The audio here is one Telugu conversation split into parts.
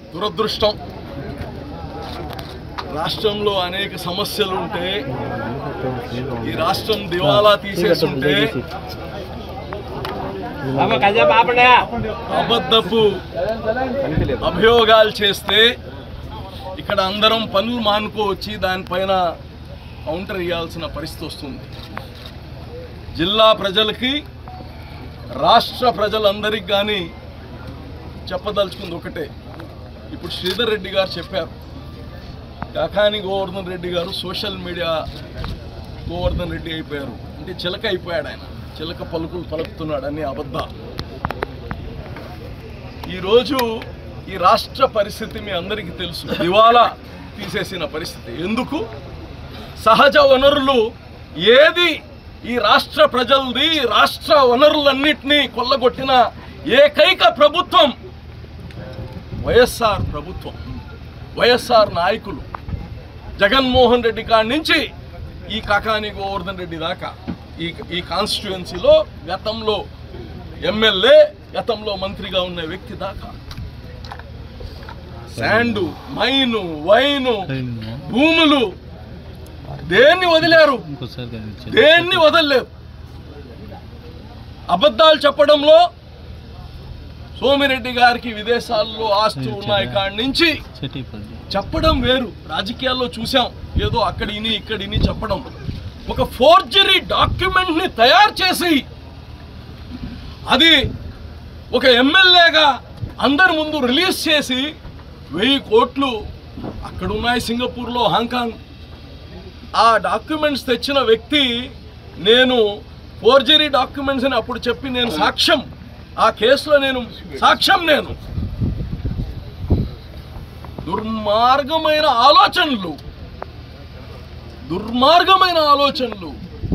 దురదృష్టం రాష్ట్రంలో అనేక సమస్యలు ఉంటే ఈ రాష్ట్రం దివాలా తీసేస్తుంటే అబద్ధపు అభియోగాలు చేస్తే ఇక్కడ అందరం పనులు మానుకోవచ్చి దానిపైన కౌంటర్ ఇవ్వాల్సిన పరిస్థితి వస్తుంది జిల్లా ప్రజలకి రాష్ట్ర ప్రజలందరికీ కానీ చెప్పదలుచుకుంది ఒకటే ఇప్పుడు శ్రీధర్ రెడ్డి గారు చెప్పారు కాకాని గోవర్ధన్ రెడ్డి గారు సోషల్ మీడియా గోవర్ధన్ రెడ్డి అయిపోయారు అంటే చిలక అయిపోయాడు ఆయన చిలక పలుకులు పలుకుతున్నాడని అబద్ధాలు ఈరోజు ఈ రాష్ట్ర పరిస్థితి మీ అందరికీ తెలుసు దివాలా తీసేసిన పరిస్థితి ఎందుకు సహజ వనరులు ఏది ఈ రాష్ట్ర ప్రజలది రాష్ట్ర వనరులన్నింటినీ కొల్లగొట్టిన ఏకైక ప్రభుత్వం వైఎస్ఆర్ ప్రభుత్వం వైఎస్ఆర్ నాయకులు జగన్మోహన్ రెడ్డి కాడి నుంచి ఈ కాకాని గోవర్ధన్ రెడ్డి దాకా ఈ ఈ కాన్స్టిట్యుయెన్సీలో గతంలో ఎమ్మెల్యే గతంలో మంత్రిగా ఉన్న వ్యక్తి దాకా శాండు మైను వైను భూములు దేన్ని వదిలారు దేన్ని వదలలేదు అబద్ధాలు చెప్పడంలో సోమిరెడ్డి గారికి విదేశాల్లో ఆస్తులు ఉన్నాయి కాడి నుంచి చెప్పడం వేరు రాజకీయాల్లో చూసాం ఏదో అక్కడ ఇని ఇక్కడ ఇని చెప్పడం ఒక ఫోర్జరీ డాక్యుమెంట్ ని తయారు చేసి అది ఒక ఎమ్మెల్యేగా అందరి ముందు రిలీజ్ చేసి వెయ్యి కోట్లు అక్కడ ఉన్నాయి సింగపూర్లో హాంకాంగ్ ఆ డాక్యుమెంట్స్ తెచ్చిన వ్యక్తి నేను ఫోర్జరీ డాక్యుమెంట్స్ అని అప్పుడు చెప్పి నేను సాక్ష్యం ఆ కేసులో నేను సాక్ష్యం నేను దుర్మార్గమైన ఆలోచనలు దుర్మార్గమైన ఆలోచనలు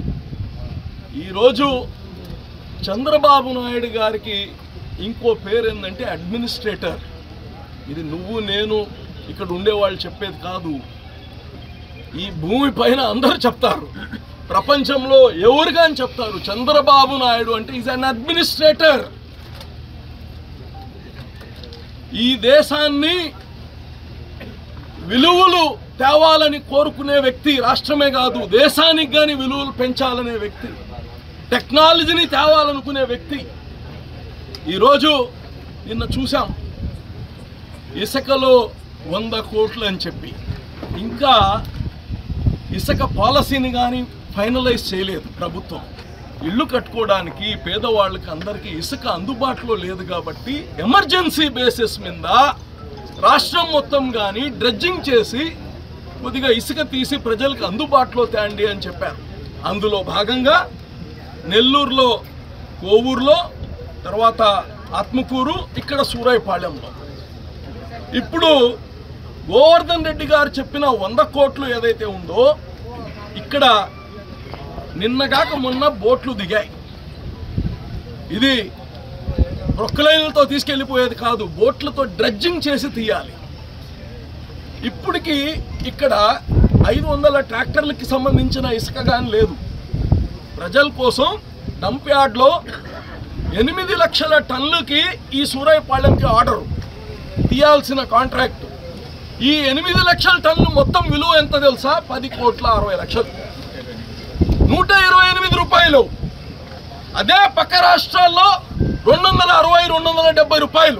ఈరోజు చంద్రబాబు నాయుడు గారికి ఇంకో పేరు ఏంటంటే అడ్మినిస్ట్రేటర్ ఇది నువ్వు నేను ఇక్కడ ఉండేవాళ్ళు చెప్పేది కాదు ఈ భూమి పైన అందరూ చెప్తారు ప్రపంచంలో ఎవరు కానీ చెప్తారు చంద్రబాబు నాయుడు అంటే ఈజ్ అన్ అడ్మినిస్ట్రేటర్ ఈ దేశాన్ని విలువలు తేవాలని కోరుకునే వ్యక్తి రాష్ట్రమే కాదు దేశానికి కానీ విలువలు పెంచాలనే వ్యక్తి టెక్నాలజీని తేవాలనుకునే వ్యక్తి ఈరోజు నిన్న చూసాం ఇసుకలో వంద కోట్లు అని చెప్పి ఇంకా ఇసుక పాలసీని కానీ ఫైనలైజ్ చేయలేదు ప్రభుత్వం ఇల్లు కట్టుకోవడానికి పేదవాళ్ళకి అందరికీ ఇసుక అందుబాటులో లేదు కాబట్టి ఎమర్జెన్సీ బేసిస్ మీద రాష్ట్రం మొత్తం కానీ డ్రెడ్జింగ్ చేసి కొద్దిగా ఇసుక తీసి ప్రజలకు అందుబాటులో తేండి అని చెప్పారు అందులో భాగంగా నెల్లూరులో కోవూరులో తర్వాత ఆత్మకూరు ఇక్కడ సూరాయిపాళెంలో ఇప్పుడు గోవర్ధన్ రెడ్డి గారు చెప్పిన వంద కోట్లు ఏదైతే ఉందో ఇక్కడ నిన్నగాక మొన్న బోట్లు దిగాయి ఇది ప్రొక్కలైన్లతో తీసుకెళ్ళిపోయేది కాదు బోట్లతో డ్రెడ్జింగ్ చేసి తీయాలి ఇప్పటికి ఇక్కడ ఐదు వందల ట్రాక్టర్లకి సంబంధించిన ఇసుక కానీ లేదు ప్రజల కోసం డంప్ యార్డ్లో ఎనిమిది లక్షల టన్నులకి ఈ సూరాయపాళెంకి ఆర్డర్ తీయాల్సిన కాంట్రాక్ట్ ఈ ఎనిమిది లక్షల టన్ను మొత్తం విలువ ఎంత తెలుసా పది కోట్ల అరవై లక్షలు నూట ఇరవై ఎనిమిది రూపాయలు అదే పక్క రాష్ట్రాల్లో రెండు వందల అరవై రెండు వందల డెబ్బై రూపాయలు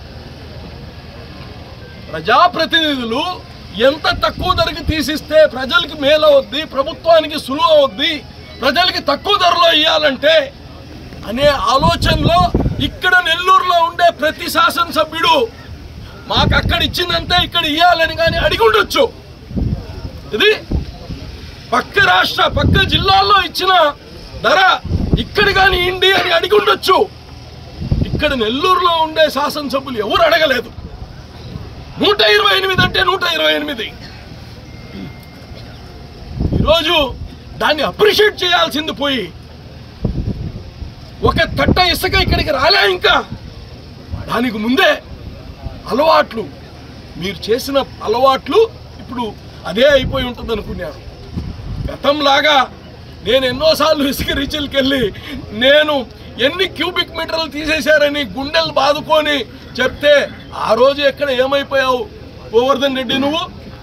ప్రజాప్రతినిధులు ఎంత తక్కువ ధరకి తీసిస్తే ప్రజలకి మేలు అవుద్ది ప్రభుత్వానికి సులువు అవుద్ది ప్రజలకి తక్కువ ధరలో ఇవ్వాలంటే అనే ఆలోచనలో ఇక్కడ నెల్లూరులో ఉండే ప్రతి శాసనసభ్యుడు మాకు అక్కడ ఇచ్చిందంటే ఇక్కడ ఇవ్వాలని కానీ అడిగి ఉండొచ్చు ఇది పక్క రాష్ట్ర పక్క జిల్లాల్లో ఇచ్చిన ధర ఇక్కడ కానీ ఇండి అని అడిగి ఉండొచ్చు ఇక్కడ నెల్లూరులో ఉండే శాసనసభ్యులు ఎవరు అడగలేదు నూట ఇరవై ఎనిమిది అంటే నూట ఇరవై ఎనిమిది ఈరోజు దాన్ని అప్రిషియేట్ చేయాల్సింది పోయి ఒక తట్ట ఇసుక ఇక్కడికి రాలే ఇంకా దానికి ముందే అలవాట్లు మీరు చేసిన అలవాట్లు ఇప్పుడు అదే అయిపోయి ఉంటుంది అనుకున్నారు గతంలాగా నేను ఎన్నోసార్లు ఇసుక రీచ్లకి వెళ్ళి నేను ఎన్ని క్యూబిక్ మీటర్లు తీసేశారని గుండెలు బాదుకొని చెప్తే ఆ రోజు ఎక్కడ ఏమైపోయావు గోవర్ధన్ రెడ్డి నువ్వు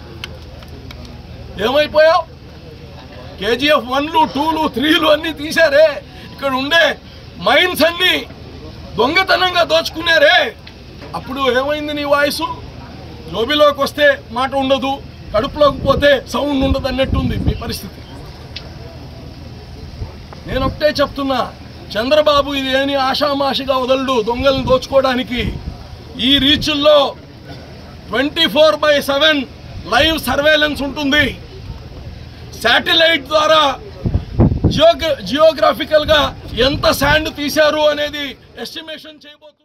ఏమైపోయావు కేజీఎఫ్ వన్లు టూలు త్రీలు అన్నీ తీశారే ఇక్కడ ఉండే మైన్స్ అన్నీ దొంగతనంగా దోచుకున్నారే అప్పుడు ఏమైంది నీ వాయిస్ జోబిలోకి వస్తే మాట ఉండదు కడుపులోకి పోతే సౌండ్ ఉండదు అన్నట్టుంది మీ పరిస్థితి నేను ఒకటే చెప్తున్నా చంద్రబాబు ఇది ఏని ఆషామాషిగా వదలడు దొంగలను దోచుకోవడానికి ఈ రీచుల్లో twenty four by seven live surveillance ఉంటుంది శాటిలైట్ ద్వారా జియోగ్ర జియోగ్రాఫికల్గా ఎంత శాండ్ తీశారు అనేది ఎస్టిమేషన్ చేయబోతున్నారు